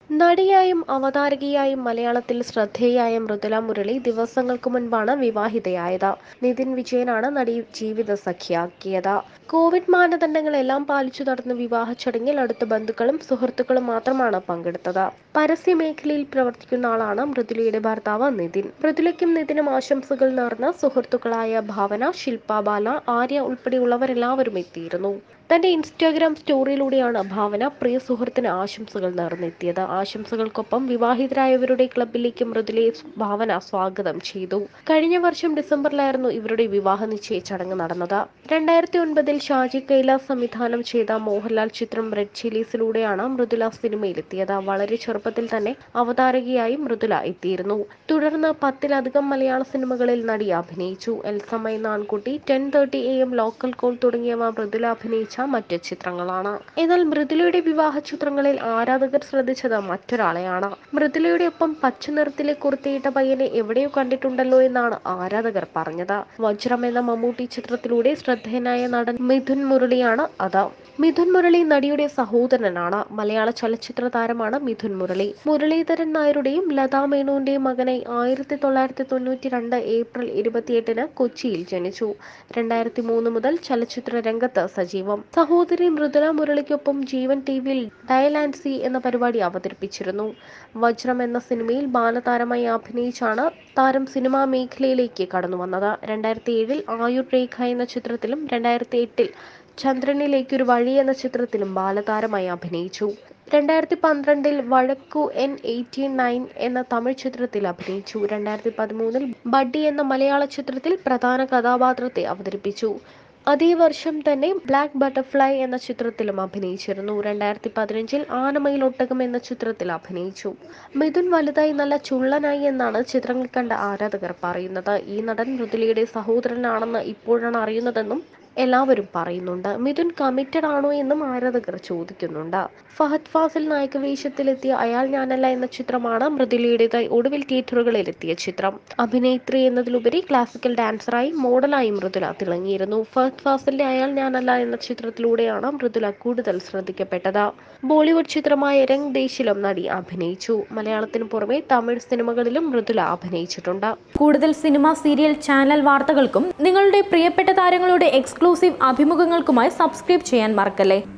നടിയായും അവതാരകയായും മലയാളത്തിൽ ശ്രദ്ധേയായ മൃദുല മുരളി ദിവസങ്ങൾക്ക് മുൻപാണ് വിവാഹിതയായത് നിതിൻ വിജയനാണ് നടി ജീവിത സഖിയാക്കിയത് കോവിഡ് മാനദണ്ഡങ്ങളെല്ലാം പാലിച്ചു നടന്ന വിവാഹ ചടങ്ങിൽ അടുത്ത ബന്ധുക്കളും സുഹൃത്തുക്കളും മാത്രമാണ് പങ്കെടുത്തത് പരസ്യ മേഖലയിൽ പ്രവർത്തിക്കുന്ന ആളാണ് മൃദുലയുടെ ഭർത്താവ് നിതിൻ മൃദുലയ്ക്കും നിതിനും ആശംസകൾ നേർന്ന സുഹൃത്തുക്കളായ ഭാവന ശില്പ ബാല ആര്യ ഉൾപ്പെടെയുള്ളവരെല്ലാവരും എത്തിയിരുന്നു തന്റെ ഇൻസ്റ്റാഗ്രാം സ്റ്റോറിയിലൂടെയാണ് ഭാവന പ്രിയ സുഹൃത്തിന് ആശംസകൾ നേർന്നെത്തിയത് ആശംസകൾക്കൊപ്പം വിവാഹിതരായവരുടെ ക്ലബിലേക്ക് മൃദുലയെ ഭാവന സ്വാഗതം ചെയ്തു കഴിഞ്ഞ വർഷം ഡിസംബറിലായിരുന്നു ഇവരുടെ വിവാഹ നിശ്ചയ ചടങ്ങ് നടന്നത് രണ്ടായിരത്തി ഒൻപതിൽ ഷാജി കൈലാസ് സംവിധാനം ചെയ്ത മോഹൻലാൽ ചിത്രം റെഡ് ചില്ലീസിലൂടെയാണ് മൃദുല സിനിമയിലെത്തിയത് വളരെ ചെറുപ്പത്തിൽ തന്നെ അവതാരകയായി മൃദുല എത്തിയിരുന്നു തുടർന്ന് പത്തിലധികം മലയാള സിനിമകളിൽ നടി അഭിനയിച്ചു എൽസമ്മ എന്ന ആൺകുട്ടി ten thirty A M local call തുടങ്ങിയവ മൃദുല അഭിനയിച്ച മറ്റ് ചിത്രങ്ങളാണ് എന്നാൽ മൃദുലയുടെ വിവാഹ ചിത്രങ്ങളിൽ ആരാധകർ ശ്രദ്ധിച്ചത് മറ്റൊരാളെയാണ് മൃദുലയുടെ ഒപ്പം പച്ച നിറത്തിലെ കുർത്തിയിട്ട പയ്യനെ എവിടെയോ കണ്ടിട്ടുണ്ടല്ലോ എന്നാണ് ആരാധകർ പറഞ്ഞത് വജ്രം എന്ന മമ്മൂട്ടി ചിത്രത്തിലൂടെ ശ്രദ്ധേയനായ നടൻ മിഥുൻ മുരളിയാണ് അത് മിഥുൻ മുരളി നടിയുടെ സഹോദരനാണ് മലയാള ചലച്ചിത്ര താരമാണ് മിഥുൻ മുരളി മുരളീധരൻ നായരുടെയും ലതാ മേനോന്റെയും മകനായി ആയിരത്തി തൊള്ളായിരത്തി തൊണ്ണൂറ്റി രണ്ട് ഏപ്രിൽ ഇരുപത്തിയെട്ടിന് കൊച്ചിയിൽ ജനിച്ചു രണ്ടായിരത്തി മൂന്ന് മുതൽ ചലച്ചിത്ര രംഗത്ത് സജീവം സഹോദരി മൃദുല മുരളിക്കൊപ്പം ജീവൻ ടി വിയിൽ ഡയൽ ആൻഡ് സി എന്ന പരിപാടി അവതരിപ്പിച്ചിരുന്നു വജ്രം എന്ന സിനിമയിൽ ബാലതാരമായി അഭിനയിച്ചാണ് താരം സിനിമാ മേഖലയിലേക്ക് കടന്നു വന്നത് രണ്ടായിരത്തി ഏഴിൽ ആയുർ രേഖ എന്ന ചിത്രത്തിലും രണ്ടായിരത്തി എട്ടിൽ ചന്ദ്രനിലേക്കൊരു വഴി എന്ന ചിത്രത്തിലും ബാലതാരമായി അഭിനയിച്ചു രണ്ടായിരത്തി പന്ത്രണ്ടിൽ വഴക്കു എൻ എയ്റ്റീൻ നയൻ എന്ന തമിഴ് ചിത്രത്തിൽ അഭിനയിച്ചു രണ്ടായിരത്തി പതിമൂന്നിൽ ബഡ്ഡി എന്ന മലയാള ചിത്രത്തിൽ പ്രധാന കഥാപാത്രത്തെ അവതരിപ്പിച്ചു അതേ വർഷം തന്നെ ബ്ലാക്ക് ബട്ടർഫ്ലൈ എന്ന ചിത്രത്തിലും അഭിനയിച്ചിരുന്നു രണ്ടായിരത്തി പതിനഞ്ചിൽ ആനമയിൽ ഒട്ടകം എന്ന ചിത്രത്തിൽ അഭിനയിച്ചു മിഥുൻ വലുതായി നല്ല ചുള്ളനായി എന്നാണ് ചിത്രങ്ങൾ കണ്ട ആരാധകർ പറയുന്നത് ഈ നടൻ മൃദുലയുടെ സഹോദരനാണെന്ന് ഇപ്പോഴാണ് അറിയുന്നതെന്നും എല്ലാവരും പറയുന്നുണ്ട് മിഥുൻ കമ്മിറ്റഡ് ആണോ എന്നും ആരാധകർ ചോദിക്കുന്നുണ്ട് ഫഹദ് ഫാസിൽ നായകവേഷത്തിലെത്തിയ അയാൾ ഞാനല്ല എന്ന ചിത്രമാണ് മൃദുലയുടേതായി ഒടുവിൽ തിയേറ്ററുകളിൽ എത്തിയ ചിത്രം അഭിനേത്രി എന്നതിലുപരി ക്ലാസിക്കൽ ഡാൻസറായി മോഡലായി മൃദുല തിളങ്ങിയിരുന്നു ഫഹദ് ഫാസിലിന്റെ അയാൾ ഞാനല്ല എന്ന ചിത്രത്തിലൂടെയാണ് മൃദുല കൂടുതൽ ശ്രദ്ധിക്കപ്പെട്ടത് ബോളിവുഡ് ചിത്രമായ രംഗ് ദേശിലും നടി അഭിനയിച്ചു മലയാളത്തിനു പുറമെ തമിഴ് സിനിമകളിലും മൃദുല അഭിനയിച്ചിട്ടുണ്ട് കൂടുതൽ സിനിമ സീരിയൽ ചാനൽ വാർത്തകൾക്കും നിങ്ങളുടെ പ്രിയപ്പെട്ട താരങ്ങളുടെ എക്സ്ക്ലൂസീവ് അഭിമുഖങ്ങൾക്കുമായി സബ്സ്ക്രൈബ് ചെയ്യാൻ മറക്കല്ലേ